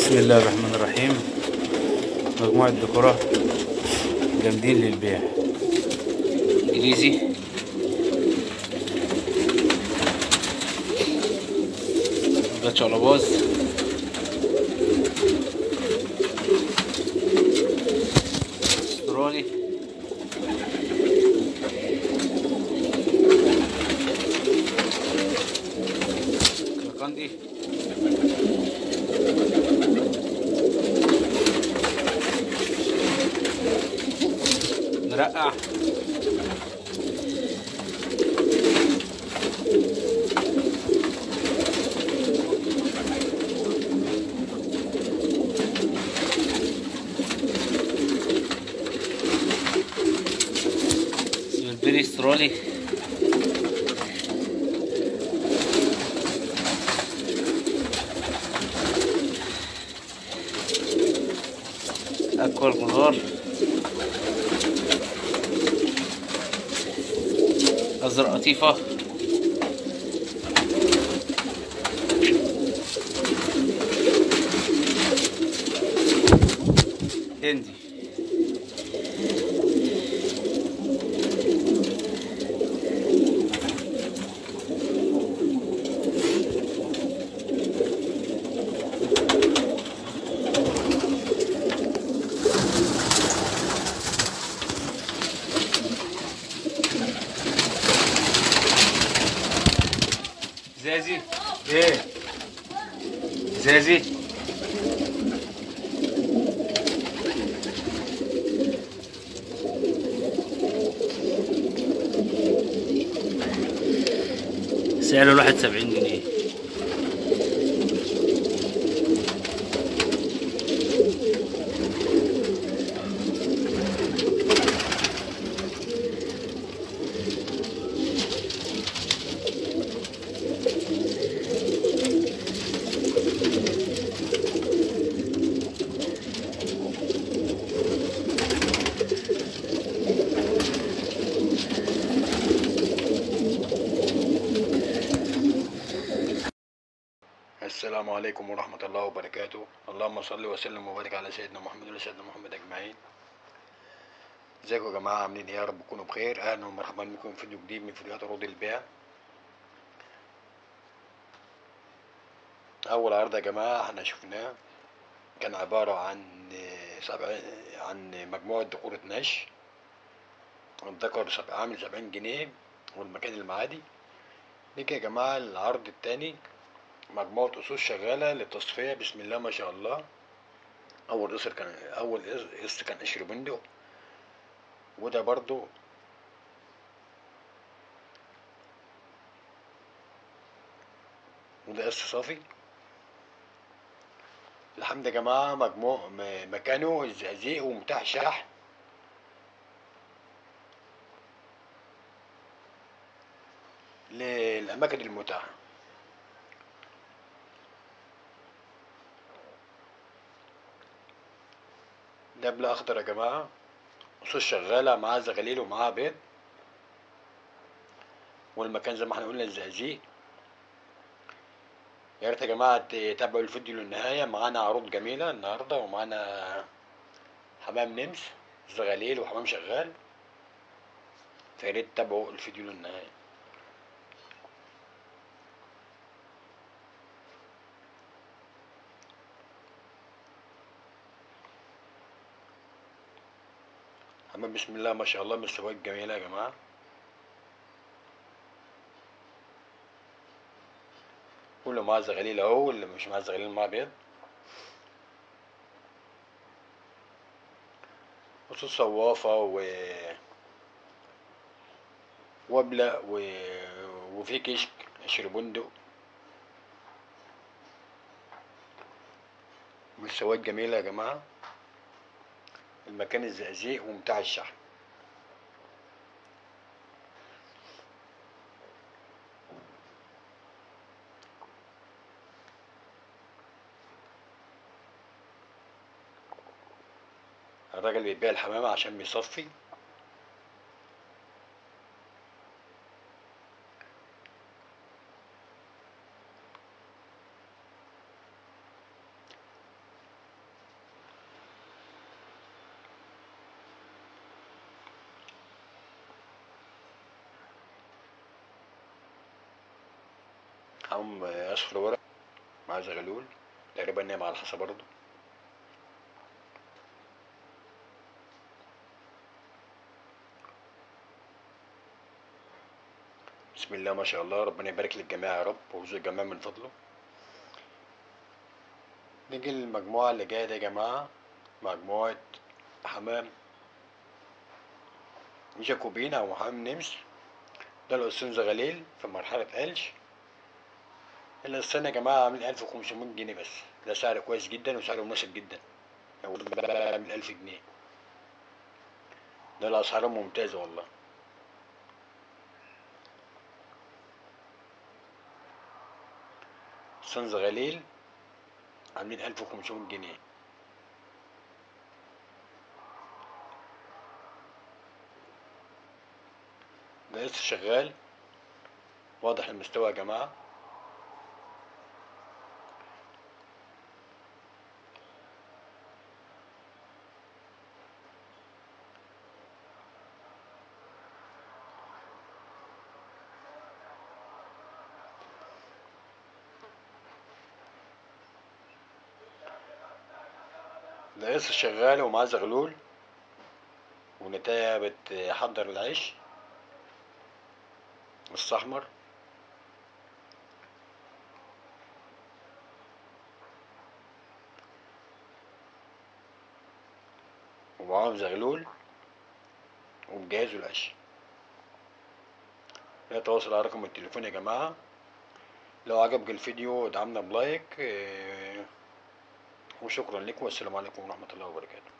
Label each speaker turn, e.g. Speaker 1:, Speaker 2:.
Speaker 1: بسم الله الرحمن الرحيم مجموعة ديكورات جامدين للبيع انجليزي جاتش على باظ استرالي كركندي نرقع سبيري استرالي اكوا الخضار ازرق قطيفه هندي زازي ايه زازي سعره الواحد سبعين جنيه
Speaker 2: السلام عليكم ورحمة الله وبركاته اللهم صل وسلم وبارك على سيدنا محمد وعلى سيدنا محمد أجمعين ازيكم يا جماعة عاملين ايه يا رب تكونوا بخير أهلا ومرحبا بكم في فيديو جديد من فيديوهات عروض البيع أول عرض يا جماعة احنا شفناه كان عبارة عن سبع عن مجموعة ديكور نش الذكر سبع عامل سبعين جنيه والمكان المعادي نيجي يا جماعة العرض التاني مجموعة أسس شغالة للتصفية بسم الله ما شاء الله أول قصر كان أول قصر كان قشر بندق وده برضو وده قصر صافي الحمد يا جماعة مجموع م- مكانه الزقازيق ومتاح شحن للأماكن المتاحة نبلة أخضر يا جماعة أسس شغالة معاها زغاليل ومعاها بيض والمكان زي ما احنا قلنا الزقازيق يا ريت يا جماعة تتابعوا الفيديو للنهاية معانا عروض جميلة النهاردة ومعانا حمام نمس زغاليل وحمام شغال فيا ريت تتابعوا الفيديو للنهاية حمام بسم الله ما شاء الله مستويات جميلة يا جماعة واللي معاه زغاليل اهو واللي مش معاه زغاليل معاه بيض وصوص صوافة و وبلة و... وفي كشك قشر بندق مستويات جميلة يا جماعة المكان الزقازيق ومتاع الشحن الراجل بيبيع الحمامة عشان بيصفي معاهم أصفر ورق مع زغلول تقريبا نايم على الحصى برضه بسم الله ما شاء الله ربنا يبارك للجميع يا رب ويرزق الجميع من فضله نيجي للمجموعة اللي جاية دي يا جماعة مجموعة حمام جاكوبين أو حمام نمس ده الأستاذ زغليل في مرحلة قلش الأستاذ يا جماعة عامل ألف وخمسمية جنيه بس ده سعر كويس جدا وسعر مناسب جدا هو عامل ألف جنيه ده الأسعار ممتازة والله سنز غليل عاملين ألف وخمسمية جنيه ده لسه شغال واضح المستوى يا جماعة ده لسه شغال ومعاه زغلول ونتايا بتحضر العيش الأحمر ومعاهم زغلول ومجهزوا العيش يتواصل على رقم التليفون يا جماعة لو عجبك الفيديو ادعمنا بلايك إيه، وشكرا لكم والسلام عليكم ورحمة الله وبركاته